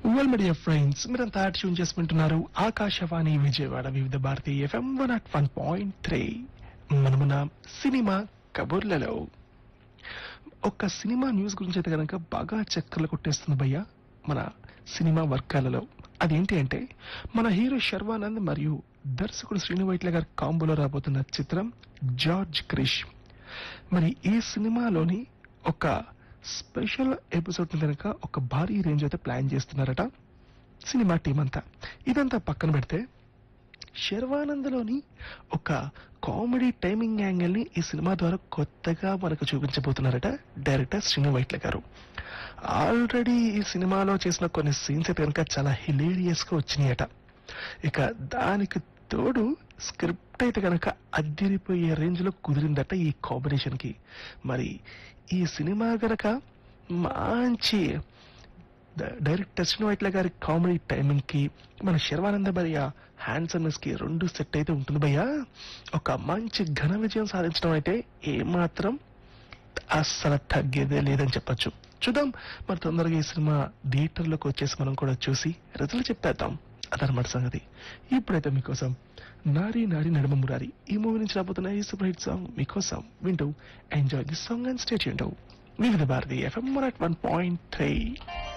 well media friends మీరంతా tune చేసుకుంటున్నారు Akashvani Vijayawada Vividh Bharati FM one at one point three మనమున cinema కబుర్లలో ఒక్క సినిమా న్యూస్ గురించి అయితే కనుక బాగా చక్కర్లు కొట్టేస్తుంది భయ్య మన సినిమా వర్గాలలో అదేంటి అంటే మన హీరో శర్వానంద్ మరియు దర్శకుడు శ్రీను వైట్ల గారి కాంబోలో రాబోతున్న చిత్రం జార్జ్ క్రిష్ మరి ఈ సినిమాలోని ఒక స్పెషల్ ఎపిసోడ్ కనుక ఒక భారీ రేంజ్ అయితే ప్లాన్ చేస్తున్నారట సినిమా టీం అంతా ఇదంతా పక్కన పెడితే శర్వానందలోని ఒక కామెడీ టైమింగ్ యాంగిల్ ని ఈ సినిమా ద్వారా కొత్తగా మనకు చూపించబోతున్నారట డైరెక్టర్ శ్రీను వైట్ల గారు ఆల్రెడీ ఈ సినిమాలో చేసిన కొన్ని సీన్స్ అయితే కనుక చాలా హిలేరియస్ గా వచ్చినాయట ఇక దానికి తోడు స్క్రిప్ట్ అయితే కనుక అద్దిరిపోయే రేంజ్ లో కుదిరిందట ఈ కాంబినేషన్ కి మరి ఈ సినిమా గనక మంచి ద- డైరెక్టర్ శ్రీను వైట్ల గారి కామెడీ టైమింగ్ కి మన శర్వానంద భయ్య హ్యాండ్సమ్నెస్ కి రెండు సెట్ అయితే ఉంటుంది భయ్య ఒక మంచి ఘన విజయం సాధించడం అయితే ఏమాత్రం అస్సలు తగ్గేదే లేదని చెప్పొచ్చు చూద్దాం మరి తొందరగా ఈ సినిమా థియేటర్లోకి వచ్చేసి మనం కూడా చూసి రిజల్ట్ చెప్పేద్దాం అదనమాట సంగతి ఇప్పుడైతే మీకోసం నారి నారి నడుమ మురారి ఈ మూవీ నుంచి రాబోతున్న ఈ సూపర్ హిట్ సాంగ్ మీకోసం వింటూ enjoy this song and state Vividh Bharati FM one point three